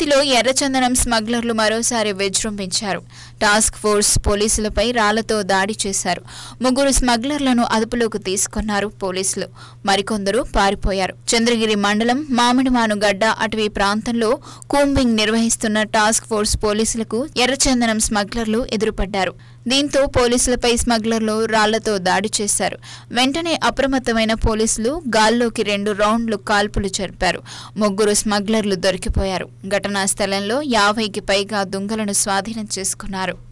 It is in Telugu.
తిరుపతిలో ఎర్రచందనం స్మగ్లర్లు మరోసారి విజృంభించారు టాస్క్ ఫోర్స్ పోలీసులపై రాళ్లతో దాడి చేశారు ముగ్గురు స్మగ్లర్లను అదుపులోకి తీసుకున్నారు పోలీసులు మరికొందరు పారిపోయారు చంద్రగిరి మండలం మామిడిమాను గడ్డ అటవీ ప్రాంతంలో కూంబింగ్ నిర్వహిస్తున్న టాస్క్ ఫోర్స్ పోలీసులకు ఎర్రచందనం స్మగ్లర్లు ఎదురుపడ్డారు దీంతో పోలీసులపై స్మగ్లర్లు రాళ్లతో దాడి చేశారు వెంటనే అప్రమత్తమైన పోలీసులు గాల్లోకి రెండు రౌండ్లు కాల్పులు జరిపారు ముగ్గురు స్మగ్లర్లు దొరికిపోయారు ఘటనా స్థలంలో యాభైకి పైగా దుంగలను స్వాధీనం చేసుకున్నారు